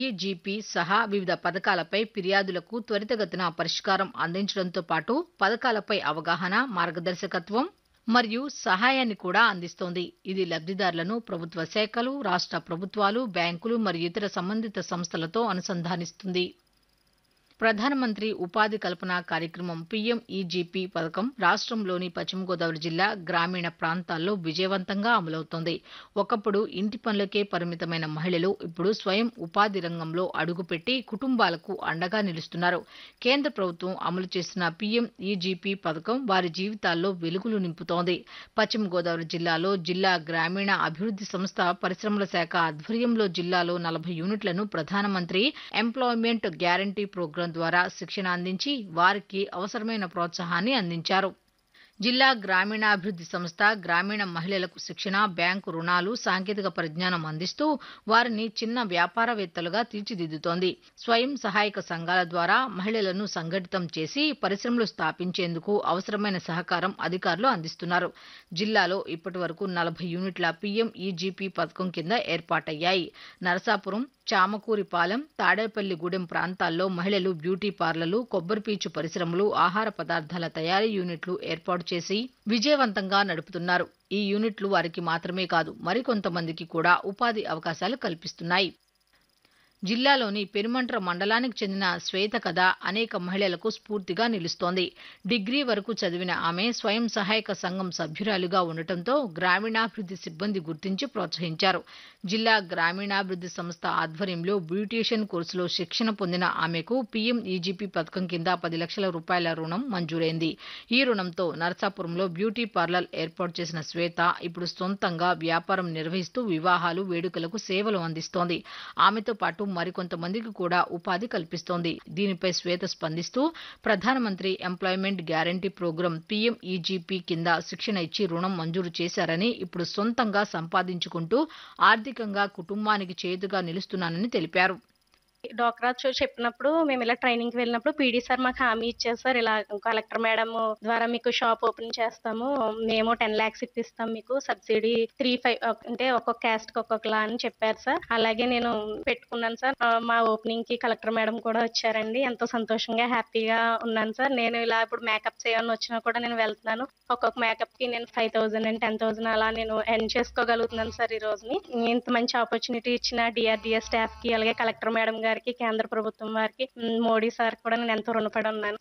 GP సహా వివిధ పథకాలపై ఫిర్యాదులకు త్వరితగతిన పరిష్కారం అందించడంతో పాటు పథకాలపై అవగాహన మార్గదర్శకత్వం మరియు సహాయాన్ని కూడా అందిస్తోంది ఇది లబ్ధిదారులను ప్రభుత్వ శాఖలు రాష్ట్ర ప్రభుత్వాలు బ్యాంకులు మరియు ఇతర సంబంధిత సంస్థలతో అనుసంధానిస్తుంది ప్రధానమంత్రి ఉపాధి కల్పన కార్యక్రమం పీఎంఈజీపీ పథకం రాష్ట్రంలోని పశ్చిమ గోదావరి జిల్లా గ్రామీణ ప్రాంతాల్లో విజయవంతంగా అమలవుతోంది ఒకప్పుడు ఇంటి పనులకే పరిమితమైన మహిళలు ఇప్పుడు స్వయం ఉపాధి రంగంలో అడుగుపెట్టి కుటుంబాలకు అండగా నిలుస్తున్నారు కేంద్ర ప్రభుత్వం అమలు చేసిన పీఎంఈజీపీ పథకం వారి జీవితాల్లో వెలుగులు నింపుతోంది పశ్చిమ గోదావరి జిల్లాలో జిల్లా గ్రామీణ అభివృద్ధి సంస్థ పరిశ్రమల శాఖ ఆధ్వర్యంలో జిల్లాలో నలభై యూనిట్లను ప్రధానమంత్రి ఎంప్లాయ్మెంట్ గ్యారంటీ ప్రోగ్రాం ద్వారా శిక్షణ అందించి వారికి అవసరమైన ప్రోత్సాహాన్ని అందించారు జిల్లా గ్రామీణాభివృద్ధి సంస్థ గ్రామీణ మహిళలకు శిక్షణ బ్యాంకు రుణాలు సాంకేతిక పరిజ్ఞానం అందిస్తూ వారిని చిన్న వ్యాపారవేత్తలుగా తీర్చిదిద్దుతోంది స్వయం సహాయక సంఘాల ద్వారా మహిళలను సంఘటితం చేసి పరిశ్రమలు స్థాపించేందుకు అవసరమైన సహకారం అధికారులు అందిస్తున్నారు జిల్లాలో ఇప్పటి వరకు నలభై యూనిట్ల పీఎంఈజీపీ పథకం కింద ఏర్పాటయ్యాయి నరసాపురం చామకూరిపాలెం తాడేపల్లిగూడెం ప్రాంతాల్లో మహిళలు బ్యూటీ పార్లర్లు కొబ్బరిపీచు పరిశ్రమలు ఆహార పదార్థాల తయారీ యూనిట్లు ఏర్పాటు చేసి విజయవంతంగా నడుపుతున్నారు ఈ యూనిట్లు వారికి మాత్రమే కాదు మరికొంతమందికి కూడా ఉపాధి అవకాశాలు కల్పిస్తున్నాయి జిల్లాలోని పెనుమంట్ర మండలానికి చెందిన శ్వేత కథ అనేక మహిళలకు స్ఫూర్తిగా నిలుస్తోంది డిగ్రీ వరకు చదివిన ఆమె స్వయం సహాయక సంఘం సభ్యురాలుగా ఉండటంతో గ్రామీణాభివృద్ధి సిబ్బంది గుర్తించి ప్రోత్సహించారు జిల్లా గ్రామీణాభివృద్ధి సంస్థ ఆధ్వర్యంలో బ్యూటీషియన్ కోర్సులో శిక్షణ పొందిన ఆమెకు పీఎం ఈజీపీ పథకం కింద పది లక్షల రూపాయల రుణం మంజూరైంది ఈ రుణంతో నరసాపురంలో బ్యూటీ పార్లర్ ఏర్పాటు చేసిన శ్వేత ఇప్పుడు సొంతంగా వ్యాపారం నిర్వహిస్తూ వివాహాలు వేడుకలకు సేవలు అందిస్తోంది ఆమెతో పాటు మరికొంతమందికి కూడా ఉపాధి కల్పిస్తోంది దీనిపై శ్వేత స్పందిస్తూ ప్రధానమంత్రి ఎంప్లాయ్మెంట్ గ్యారంటీ ప్రోగ్రాం పీఎంఈజీపీ కింద శిక్షణ ఇచ్చి రుణం మంజూరు చేశారని ఇప్పుడు సొంతంగా సంపాదించుకుంటూ ఆర్థికంగా కుటుంబానికి చేదుగా నిలుస్తున్నానని తెలిపారు డోక్రా చో చెప్పినప్పుడు మేము ఇలా ట్రైనింగ్కి వెళ్ళినప్పుడు పీడీ సార్ మాకు హామీ ఇచ్చారు సార్ ఇలా కలెక్టర్ మేడం ద్వారా మీకు షాప్ ఓపెన్ చేస్తాము మేము టెన్ ల్యాక్స్ ఇప్పిస్తాం మీకు సబ్సిడీ త్రీ ఫైవ్ అంటే ఒక్కొక్క క్యాస్ట్ ఒక్కొక్కలా అని చెప్పారు సార్ అలాగే నేను పెట్టుకున్నాను సార్ ఆ, మా ఓపెనింగ్ కి కలెక్టర్ మేడం కూడా వచ్చారండి ఎంతో సంతోషంగా హ్యాపీగా ఉన్నాను సార్ నేను ఇలా ఇప్పుడు మేకప్స్ ఏమైనా వచ్చినా కూడా నేను వెళ్తున్నాను ఒక్కొక్క మేకప్ కి నేను five thousand and ten thousand అలా నేను ఎర్న్ చేసుకోగలుగుతున్నాను సార్ ఈ రోజుని ఇంత మంచి ఆపర్చునిటీ ఇచ్చిన డిఆర్డిఎస్ స్టాఫ్ కి అలాగే కలెక్టర్ మేడం గారికి కేంద్ర ప్రభుత్వం వారికి ఉమ్, మోడీ సార్ కూడా నేను ఎంతో రుణపడి ఉన్నాను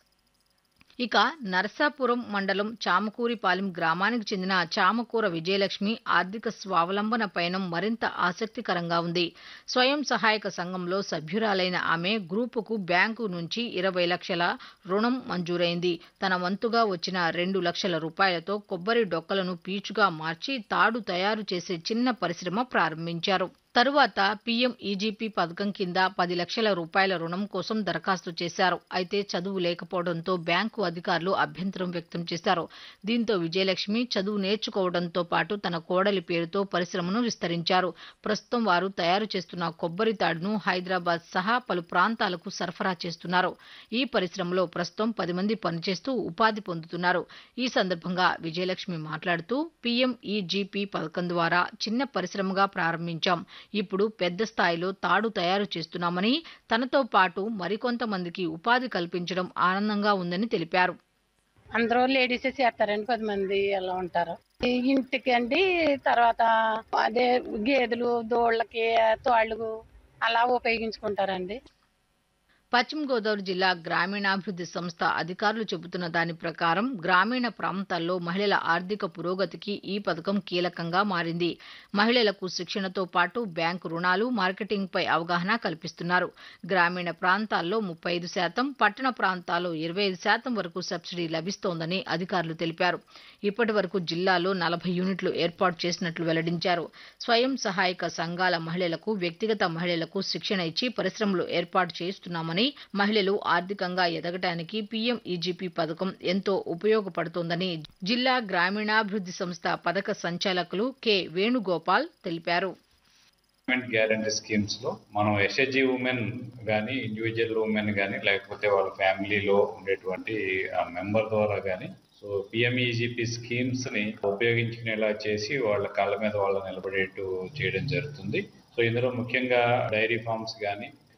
ఇక నరసాపురం మండలం చామకూరిపాలెం గ్రామానికి చెందిన చామకూర విజయలక్ష్మి ఆర్థిక స్వావలంబన పయనం మరింత ఆసక్తికరంగా ఉంది స్వయం సహాయక సంఘంలో సభ్యురాలైన ఆమె గ్రూపుకు బ్యాంకు నుంచి ఇరవై లక్షల రుణం మంజూరైంది తన వంతుగా వచ్చిన రెండు లక్షల రూపాయలతో కొబ్బరి డొక్కలను పీచుగా మార్చి తాడు తయారు చేసే చిన్న పరిశ్రమ ప్రారంభించారు తరువాత పీఎం ఈజీపీ పథకం కింద పది లక్షల రూపాయల రుణం కోసం దరఖాస్తు చేశారు అయితే చదువు లేకపోవడంతో బ్యాంకు అధికారులు అభ్యంతరం వ్యక్తం చేశారు దీంతో విజయలక్ష్మి చదువు నేర్చుకోవడంతో పాటు తన కోడలి పేరుతో పరిశ్రమను విస్తరించారు ప్రస్తుతం వారు తయారు చేస్తున్న కొబ్బరి తాడును హైదరాబాద్ సహా పలు ప్రాంతాలకు సరఫరా చేస్తున్నారు ఈ పరిశ్రమలో ప్రస్తుతం పది మంది పనిచేస్తూ ఉపాధి పొందుతున్నారు ఈ సందర్భంగా విజయలక్ష్మి మాట్లాడుతూ పీఎం ఈజీపీ పథకం ద్వారా చిన్న పరిశ్రమగా ప్రారంభించాం ఇప్పుడు పెద్ద స్థాయిలో తాడు తయారు చేస్తున్నామని తనతో పాటు మరికొంతమందికి ఉపాధి కల్పించడం ఆనందంగా ఉందని తెలిపారు అందరూ లేడీస్ చేస్తారండి పది మంది అలా ఉంటారు ఈ ఇంటికి అండి తర్వాత అదే గేదెలు దోళ్ళకి తోళ్ళకు అలా ఉపయోగించుకుంటారండి పశ్చిమ గోదావరి జిల్లా గ్రామీణాభివృద్ధి సంస్థ అధికారులు చెబుతున్న దాని ప్రకారం గ్రామీణ ప్రాంతాల్లో మహిళల ఆర్థిక పురోగతికి ఈ పథకం కీలకంగా మారింది మహిళలకు శిక్షణతో పాటు బ్యాంకు రుణాలు మార్కెటింగ్పై అవగాహన కల్పిస్తున్నారు గ్రామీణ ప్రాంతాల్లో ముప్పై ఐదు శాతం పట్టణ ప్రాంతాల్లో ఇరవై ఐదు శాతం వరకు సబ్సిడీ లభిస్తోందని అధికారులు తెలిపారు ఇప్పటి వరకు జిల్లాలో నలభై యూనిట్లు ఏర్పాటు చేసినట్లు వెల్లడించారు స్వయం సహాయక సంఘాల మహిళలకు వ్యక్తిగత మహిళలకు శిక్షణ ఇచ్చి పరిశ్రమలు ఏర్పాటు చేస్తున్నామని మహిళలు ఆర్థికంగా ఎదగటానికి పీఎం ఈజీపీ పథకం ఎంతో ఉపయోగపడుతోందని జిల్లా గ్రామీణాభివృద్ధి సంస్థ పథక సంచాలకులు కె వేణుగోపాల్ తెలిపారు గవర్నమెంట్ గ్యారంటీ స్కీమ్స్ లో మనం ఎస్హెచ్జి ఉమెన్ కానీ ఇండివిజువల్ ఉమెన్ కానీ లేకపోతే వాళ్ళ ఫ్యామిలీలో ఉండేటువంటి ఆ మెంబర్ ద్వారా కానీ సో పిఎంఈజీపీ స్కీమ్స్ ని ఉపయోగించుకునేలా చేసి వాళ్ళ కాళ్ళ మీద వాళ్ళు నిలబడేట్టు చేయడం జరుగుతుంది సో ఇందులో ముఖ్యంగా డైరీ ఫార్మ్స్ కానీ